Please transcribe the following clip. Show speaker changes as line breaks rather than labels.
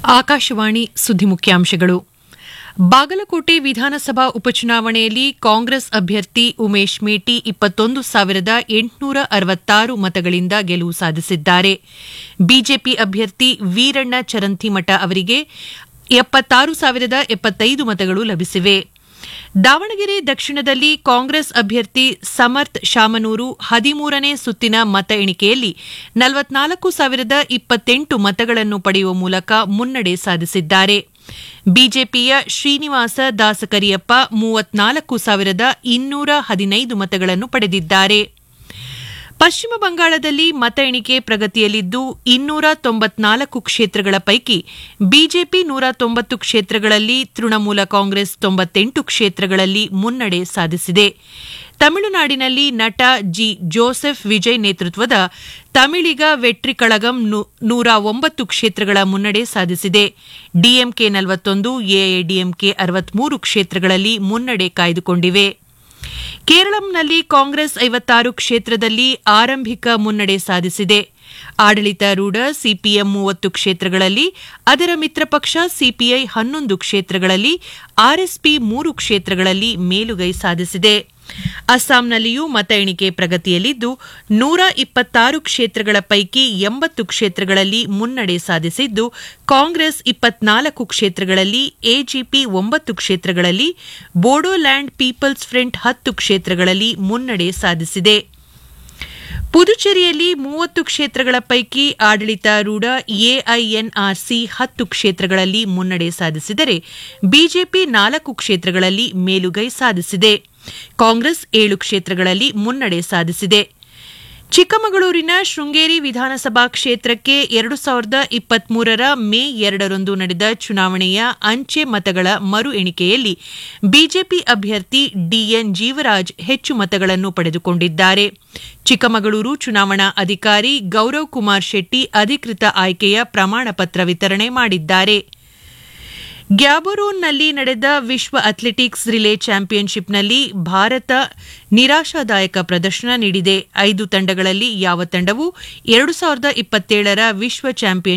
ಆಕಾಶವಾಣಿ ಸುದ್ದಿ ಮುಖ್ಯಾಂಶಗಳು ಬಾಗಲಕೋಟೆ ವಿಧಾನಸಭಾ ಉಪಚುನಾವಣೆಯಲ್ಲಿ ಕಾಂಗ್ರೆಸ್ ಅಭ್ಯರ್ಥಿ ಉಮೇಶ್ ಮೇಟಿ ಇಪ್ಪತ್ತೊಂದು ಸಾವಿರದ ಎಂಟುನೂರ ಅರವತ್ತಾರು ಮತಗಳಿಂದ ಗೆಲುವು ಸಾಧಿಸಿದ್ದಾರೆ ಬಿಜೆಪಿ ಅಭ್ಯರ್ಥಿ ವೀರಣ್ಣ ಚರಂತಿಮಠ ಅವರಿಗೆ ಎಪ್ಪತ್ತಾರು ಸಾವಿರದ ಎಪ್ಪತ್ತೈದು ಮತಗಳು ಲಭಿಸಿವೆ ದಾವಣಗೆರೆ ದಕ್ಷಿಣದಲ್ಲಿ ಕಾಂಗ್ರೆಸ್ ಅಭ್ಯರ್ಥಿ ಸಮರ್ಥ್ ಶಾಮನೂರು ಹದಿಮೂರನೇ ಸುತ್ತಿನ ಮತ ಎಣಿಕೆಯಲ್ಲಿ ನಲವತ್ನಾಲ್ಕು ಸಾವಿರದ ಇಪ್ಪತ್ತೆಂಟು ಮತಗಳನ್ನು ಪಡೆಯುವ ಮೂಲಕ ಮುನ್ನಡೆ ಸಾಧಿಸಿದ್ದಾರೆ ಬಿಜೆಪಿಯ ಶ್ರೀನಿವಾಸ ದಾಸಕರಿಯಪ್ಪ ಮೂವತ್ನಾಲ್ಕು ಸಾವಿರದ ಇನ್ನೂರ ಹದಿನೈದು ಮತಗಳನ್ನು ಪಡೆದಿದ್ದಾರೆ ಪಶ್ಚಿಮ ಬಂಗಾಳದಲ್ಲಿ ಮತ ಎಣಿಕೆ ಪ್ರಗತಿಯಲ್ಲಿದ್ದು ಇನ್ನೂರ ತೊಂಬತ್ನಾಲ್ಕು ಕ್ಷೇತ್ರಗಳ ಪೈಕಿ ಬಿಜೆಪಿ ನೂರ ತೊಂಬತ್ತು ಕ್ಷೇತ್ರಗಳಲ್ಲಿ ತೃಣಮೂಲ ಕಾಂಗ್ರೆಸ್ ತೊಂಬತ್ತೆಂಟು ಕ್ಷೇತ್ರಗಳಲ್ಲಿ ಮುನ್ನಡೆ ಸಾಧಿಸಿದೆ ತಮಿಳುನಾಡಿನಲ್ಲಿ ನಟ ಜಿ ಜೋಸೆಫ್ ವಿಜಯ್ ನೇತೃತ್ವದ ತಮಿಳಿಗ ವೆಟ್ರಿ ಕಳಗಂ ನೂರ ಒಂಬತ್ತು ಕ್ಷೇತ್ರಗಳ ಮುನ್ನಡೆ ಸಾಧಿಸಿದೆ ಡಿಎಂಕೆ ನಲವತ್ತೊಂದು ಎಐಡಿಎಂಕೆ ಅರವತ್ಮೂರು ಕ್ಷೇತ್ರಗಳಲ್ಲಿ ಮುನ್ನಡೆ ಕಾಯ್ದುಕೊಂಡಿವೆ ಕೇರಳಂನಲ್ಲಿ ಕಾಂಗ್ರೆಸ್ ಐವತ್ತಾರು ಕ್ಷೇತ್ರದಲ್ಲಿ ಆರಂಭಿಕ ಮುನ್ನಡೆ ಸಾಧಿಸಿದೆ ಆಡಳಿತಾರೂಢ ಸಿಪಿಎಂ ಮೂವತ್ತು ಕ್ಷೇತ್ರಗಳಲ್ಲಿ ಅದರ ಮಿತ್ರಪಕ್ಷ ಸಿಪಿಐ ಹನ್ನೊಂದು ಕ್ಷೇತ್ರಗಳಲ್ಲಿ ಆರ್ಎಸ್ಪಿ ಮೂರು ಕ್ಷೇತ್ರಗಳಲ್ಲಿ ಮೇಲುಗೈ ಸಾಧಿಸಿದೆ ಅಸ್ಸಾಂನಲ್ಲಿಯೂ ಮತ ಎಣಿಕೆ ಪ್ರಗತಿಯಲ್ಲಿದ್ದು ನೂರ ಇಪ್ಪತ್ತಾರು ಕ್ಷೇತ್ರಗಳ ಪೈಕಿ ಎಂಬತ್ತು ಕ್ಷೇತ್ರಗಳಲ್ಲಿ ಮುನ್ನಡೆ ಸಾಧಿಸಿದ್ದು ಕಾಂಗ್ರೆಸ್ ಇಪ್ಪತ್ನಾಲ್ಕು ಕ್ಷೇತ್ರಗಳಲ್ಲಿ ಎಜಿಪಿ ಒಂಬತ್ತು ಕ್ಷೇತ್ರಗಳಲ್ಲಿ ಬೋಡೋಲ್ಯಾಂಡ್ ಪೀಪಲ್ಸ್ ಫ್ರಂಟ್ ಹತ್ತು ಕ್ಷೇತ್ರಗಳಲ್ಲಿ ಮುನ್ನಡೆ ಸಾಧಿಸಿದೆ ಪುದುಚೇರಿಯಲ್ಲಿ ಮೂವತ್ತು ಕ್ಷೇತ್ರಗಳ ಪೈಕಿ ಆಡಳಿತಾರೂಢ ಎಐಎನ್ಆರ್ಸಿ ಹತ್ತು ಕ್ಷೇತ್ರಗಳಲ್ಲಿ ಮುನ್ನಡೆ ಸಾಧಿಸಿದರೆ ಬಿಜೆಪಿ ನಾಲ್ಕು ಕ್ಷೇತ್ರಗಳಲ್ಲಿ ಮೇಲುಗೈ ಸಾಧಿಸಿದೆ ಕಾಂಗ್ರೆಸ್ ಏಳು ಕ್ಷೇತ್ರಗಳಲ್ಲಿ ಮುನ್ನಡೆ ಸಾಧಿಸಿದೆ ಚಿಕ್ಕಮಗಳೂರಿನ ಶೃಂಗೇರಿ ವಿಧಾನಸಭಾ ಕ್ಷೇತ್ರಕ್ಕೆ ಎರಡು ಸಾವಿರದ ಇಪ್ಪತ್ಮೂರರ ಮೇ ಎರಡರಂದು ನಡೆದ ಚುನಾವಣೆಯ ಅಂಚೆ ಮತಗಳ ಮರು ಎಣಿಕೆಯಲ್ಲಿ ಬಿಜೆಪಿ ಅಭ್ಯರ್ಥಿ ಡಿಎನ್ ಜೀವರಾಜ್ ಹೆಚ್ಚು ಮತಗಳನ್ನು ಪಡೆದುಕೊಂಡಿದ್ದಾರೆ ಚಿಕ್ಕಮಗಳೂರು ಚುನಾವಣಾ ಅಧಿಕಾರಿ ಗೌರವ್ ಕುಮಾರ್ ಶೆಟ್ಟಿ ಅಧಿಕೃತ ಆಯ್ಕೆಯ ಪ್ರಮಾಣ ಪತ್ರ ವಿತರಣೆ ಮಾಡಿದ್ದಾರೆ ಗ್ಯಾಬೊರೋನ್ನಲ್ಲಿ ನಡೆದ ವಿಶ್ವ ಅಥ್ಲೆಟಿಕ್ಸ್ ರಿಲೇ ಚಾಂಪಿಯನ್ಶಿಪ್ನಲ್ಲಿ ಭಾರತ ನಿರಾಶಾದಾಯಕ ಪ್ರದರ್ಶನ ನೀಡಿದೆ ಐದು ತಂಡಗಳಲ್ಲಿ ಯಾವ ತಂಡವೂ ಎರಡು ಸಾವಿರದ ಇಪ್ಪತ್ತೇಳರ ವಿಶ್ವ ಚಾಂಪಿಯನ್